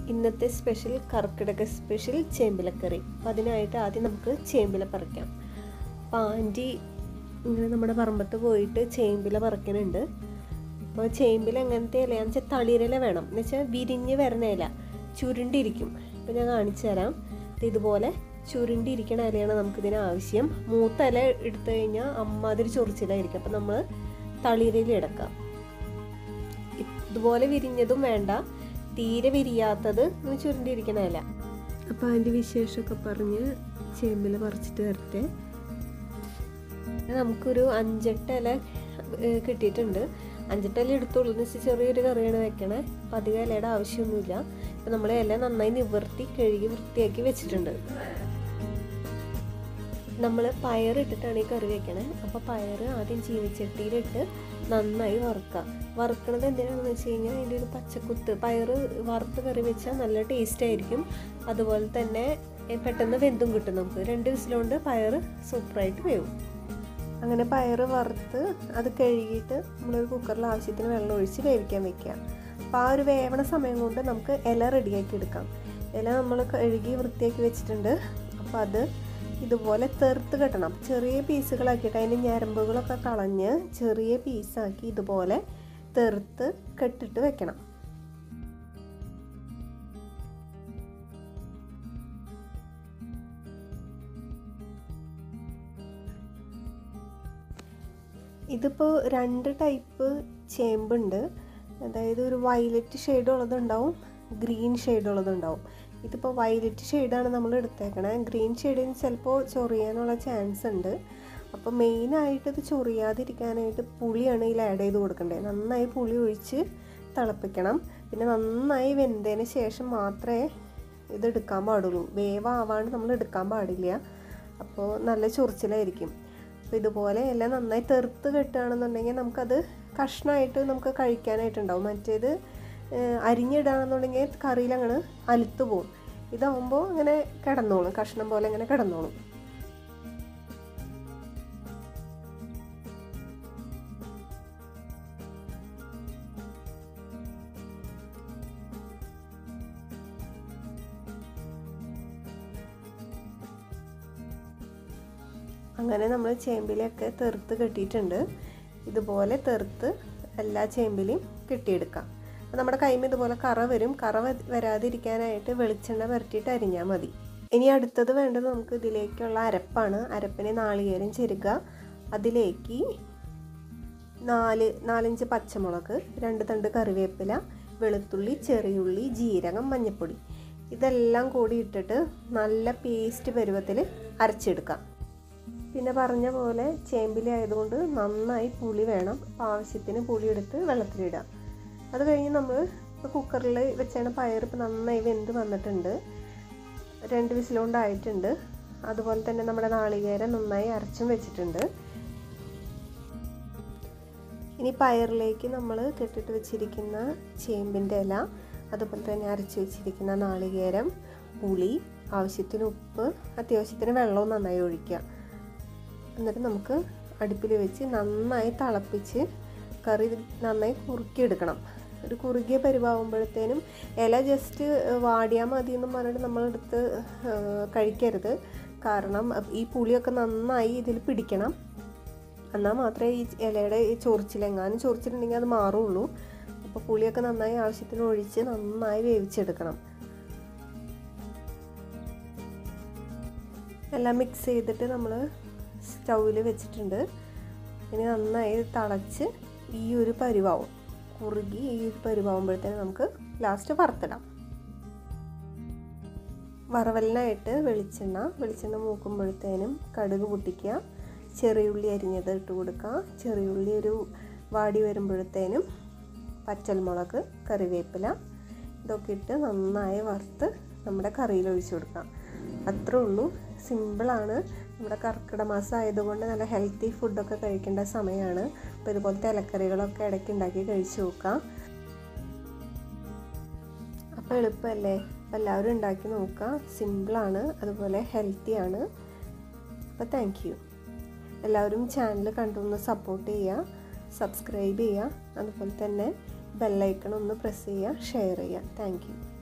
ഇന്നത്തെ സ്പെഷ്യൽ കർക്കിടക സ്പെഷ്യൽ ചേമ്പിലക്കറി അപ്പം അതിനായിട്ട് ആദ്യം നമുക്ക് ചേമ്പില പറിക്കാം അപ്പോൾ ആൻറ്റി ഇങ്ങനെ നമ്മുടെ പറമ്പത്ത് പോയിട്ട് ചേമ്പില പറിക്കുന്നുണ്ട് അപ്പോൾ ചേമ്പില എങ്ങനത്തെ ഇലയാന്ന് വെച്ചാൽ തളിരില വേണം എന്ന് വെച്ചാൽ വിരിഞ്ഞ് വരണ ഇല ചുരുണ്ടിരിക്കും അപ്പോൾ ഞാൻ കാണിച്ചു തരാം ഇത് ഇതുപോലെ ചുരുണ്ടിരിക്കണ ഇലയാണ് നമുക്കിതിന് ആവശ്യം മൂത്ത ഇല എടുത്തു കഴിഞ്ഞാൽ അമ്മാതിരി ചൊറിച്ചിലായിരിക്കും അപ്പം നമ്മൾ തളിരില എടുക്കാം ഇതുപോലെ വിരിഞ്ഞതും വേണ്ട തീരെ വിരിയാത്തത് ഒന്ന് ചുരുണ്ടിരിക്കണ ഇല അപ്പോൾ അതിൻ്റെ വിശേഷമൊക്കെ പറഞ്ഞ് ചേമ്പില പറിച്ചിട്ട് വരട്ടെ നമുക്കൊരു അഞ്ചെട്ട് ഇല ഏഹ്, കിട്ടിയിട്ടുണ്ട് അഞ്ചെട്ട് ഇല എടുത്തോളൂ എന്ന് വെച്ചാൽ ചെറിയൊരു കറിയാണ് വെക്കണേ അപ്പം അധികം ഇലയുടെ ആവശ്യമൊന്നുമില്ല അപ്പം നമ്മൾ ഇല നന്നായി നിവർത്തി കഴുകി വൃത്തിയാക്കി വെച്ചിട്ടുണ്ട് നമ്മൾ പയറിട്ടിട്ടാണ് ഈ കറി വെക്കണേ അപ്പോൾ പയർ ആദ്യം ചീനിച്ചട്ടിയിലിട്ട് നന്നായി വറുക്കുക വറുക്കണത് എന്തിനാണെന്ന് വെച്ച് കഴിഞ്ഞാൽ അതിൻ്റെ ഒരു പച്ചക്കുത്ത് പയർ വറുത്ത് കറി വെച്ചാൽ നല്ല ടേസ്റ്റ് ആയിരിക്കും അതുപോലെ തന്നെ എ, പെട്ടെന്ന് വെന്തും കിട്ടും നമുക്ക് രണ്ട് വിസിലുകൊണ്ട് പയർ സൂപ്പറായിട്ട് വേവും അങ്ങനെ പയർ വറുത്ത് അത് കഴുകിയിട്ട് നമ്മളൊരു കുക്കറിൽ ആവശ്യത്തിന് വെള്ളം ഒഴിച്ച് വേവിക്കാൻ വെക്കുക അപ്പോൾ ആ ഒരു വേവണ സമയം കൊണ്ട് നമുക്ക് ഇല റെഡിയാക്കി എടുക്കാം ഇല നമ്മൾ കഴുകി വൃത്തിയാക്കി വെച്ചിട്ടുണ്ട് അപ്പോൾ അത് ഇതുപോലെ തെറുത്ത് കെട്ടണം ചെറിയ പീസുകളാക്കിയിട്ട് അതിൻ്റെ ഞരമ്പുകളൊക്കെ കളഞ്ഞ് ചെറിയ പീസാക്കി ഇതുപോലെ തെറുത്ത് കെട്ടിട്ട് വെക്കണം ഇതിപ്പോൾ രണ്ട് ടൈപ്പ് ചേമ്പുണ്ട് അതായത് ഒരു വയലറ്റ് ഷെയ്ഡ് ഉള്ളതുണ്ടാവും ഗ്രീൻ ഷെയ്ഡ് ഉള്ളതുണ്ടാവും ഇതിപ്പോൾ വയലറ്റ് ഷെയ്ഡാണ് നമ്മൾ എടുത്തേക്കണേ ഗ്രീൻ ഷെയ്ഡിന് ചിലപ്പോൾ ചൊറിയാനുള്ള ചാൻസ് ഉണ്ട് അപ്പോൾ മെയിനായിട്ട് ഇത് ചൊറിയാതിരിക്കാനായിട്ട് പുളിയാണ് ഇതിൽ ആഡ് ചെയ്ത് കൊടുക്കേണ്ടത് നന്നായി പുളി ഒഴിച്ച് തിളപ്പിക്കണം പിന്നെ നന്നായി വെന്തതിന് ശേഷം മാത്രമേ ഇത് എടുക്കാൻ പാടുള്ളൂ വേവാവാണ്ട് നമ്മൾ എടുക്കാൻ പാടില്ല അപ്പോൾ നല്ല ചൊറിച്ചിലായിരിക്കും അപ്പോൾ ഇതുപോലെ എല്ലാം നന്നായി തെറുത്ത് കെട്ടുകയാണെന്നുണ്ടെങ്കിൽ നമുക്കത് കഷ്ണമായിട്ട് നമുക്ക് കഴിക്കാനായിട്ടുണ്ടാവും മറ്റേത് ഏഹ്, അരിഞ്ഞിടുകയാണെന്നുണ്ടെങ്കിൽ കറിയിൽ അങ്ങനെ അലുത്ത് പോകും ഇതാവുമ്പോൾ അങ്ങനെ കിടന്നോളും കഷ്ണം പോലെ അങ്ങനെ കിടന്നോളും അങ്ങനെ നമ്മൾ ചേമ്പിലൊക്കെ തെറുത്ത് കെട്ടിയിട്ടുണ്ട് ഇതുപോലെ തെറുത്ത് എല്ലാ ചേമ്പിലും കെട്ടിയെടുക്കാം അപ്പോൾ നമ്മുടെ കൈമ ഇതുപോലെ കറ വരും കറ വ- വരാതിരിക്കാനായിട്ട് വെളിച്ചെണ്ണ പുരട്ടിയിട്ട് അരിഞ്ഞാൽ മതി ഇനി അടുത്തത് വേണ്ടത് നമുക്ക് ഇതിലേക്കുള്ള അരപ്പാണ് അരപ്പിനെ നാളികേരം ചെരുക അതിലേക്ക് നാല് നാലഞ്ച് പച്ചമുളക് രണ്ട് തണ്ട് കറിവേപ്പില വെളുത്തുള്ളി ചെറിയുള്ളി ജീരകം മഞ്ഞൾപ്പൊടി ഇതെല്ലാം കൂടി ഇട്ടിട്ട് നല്ല പേസ്റ്റ് പരുവത്തിൽ അരച്ചെടുക്കാം പിന്നെ പറഞ്ഞ പോലെ ചേമ്പിലി ആയതുകൊണ്ട് നന്നായി പുളി വേണം അപ്പോൾ ആവശ്യത്തിന് പുളി എടുത്ത് വെള്ളത്തിലിടാം അത് കഴിഞ്ഞ് നമ്മൾ ഇപ്പോൾ കുക്കറിൽ വെച്ചാണ് പയർ ഇപ്പോൾ നന്നായി വെന്ത് വന്നിട്ടുണ്ട് രണ്ട് വിസിലുകൊണ്ടായിട്ടുണ്ട് അതുപോലെ തന്നെ നമ്മുടെ നാളികേരം നന്നായി അരച്ചും വെച്ചിട്ടുണ്ട് ഇനി പയറിലേക്ക് നമ്മൾ കെട്ടിട്ട് വെച്ചിരിക്കുന്ന ചേമ്പിൻ്റെ ഇല അതുപോലെ തന്നെ അരച്ച് വെച്ചിരിക്കുന്ന നാളികേരം പുളി ആവശ്യത്തിന് ഉപ്പ് അത്യാവശ്യത്തിന് വെള്ളവും നന്നായി ഒഴിക്കുക എന്നിട്ട് നമുക്ക് അടുപ്പിൽ വെച്ച് നന്നായി തിളപ്പിച്ച് കറി നന്നായി കുറുക്കിയെടുക്കണം ഒരു കുറുകിയ പരിവാകുമ്പോഴത്തേനും ഇല ജസ്റ്റ് വാടിയാൽ മതി എന്ന് പറഞ്ഞിട്ട് നമ്മളെടുത്ത് ഏഹ്, കഴിക്കരുത് കാരണം ഈ പുളിയൊക്കെ നന്നായി ഇതിൽ പിടിക്കണം എന്നാൽ മാത്രമേ ഈ ഇലയുടെ ഈ ചൊറിച്ചിലെങ്ങാനും ചൊറിച്ചിട്ടുണ്ടെങ്കിൽ അത് മാറുള്ളൂ അപ്പോൾ പുളിയൊക്കെ നന്നായി ആവശ്യത്തിന് ഒഴിച്ച് നന്നായി വേവിച്ചെടുക്കണം എല്ലാം മിക്സ് ചെയ്തിട്ട് നമ്മൾ സ്റ്റൗവിൽ വെച്ചിട്ടുണ്ട് ഇനി നന്നായി തിളച്ച് ഈ ഒരു പരിവാവും കുറുകി ഈ ഒരു പരിവാകുമ്പോഴത്തേനും നമുക്ക് ലാസ്റ്റ് വറുത്തിടാം വറവലിനായിട്ട് വെളിച്ചെണ്ണ വെളിച്ചെണ്ണ മൂക്കുമ്പോഴത്തേനും കടുക് പൊട്ടിക്കുക ചെറിയുള്ളി അരിഞ്ഞത് ഇട്ട് കൊടുക്കുക ചെറിയുള്ളി ഒരു വാടി വരുമ്പോഴത്തേനും പച്ചൽമുളക് കറിവേപ്പില ഇതൊക്കെ ഇട്ട് നന്നായി വറുത്ത് നമ്മുടെ കറിയിൽ ഒഴിച്ചു കൊടുക്കാം അത്രേ ഉള്ളൂ സിമ്പിളാണ് നമ്മുടെ കർക്കിടക മാസം ആയതുകൊണ്ട് നല്ല ഹെൽത്തി ഫുഡൊക്കെ കഴിക്കേണ്ട സമയമാണ് അപ്പോൾ ഇതുപോലത്തെ ഇലക്കറികളൊക്കെ ഇടയ്ക്ക് ഉണ്ടാക്കി കഴിച്ചു നോക്കാം അപ്പോൾ എളുപ്പമല്ലേ അപ്പോൾ എല്ലാവരും ഉണ്ടാക്കി നോക്കുക സിമ്പിളാണ് അതുപോലെ ഹെൽത്തിയാണ് അപ്പോൾ താങ്ക് യു എല്ലാവരും ചാനൽ കണ്ടൊന്ന് സപ്പോർട്ട് ചെയ്യുക സബ്സ്ക്രൈബ് ചെയ്യുക അതുപോലെ തന്നെ ബെല്ലൈക്കൺ ഒന്ന് പ്രസ് ചെയ്യുക ഷെയർ ചെയ്യുക താങ്ക് യു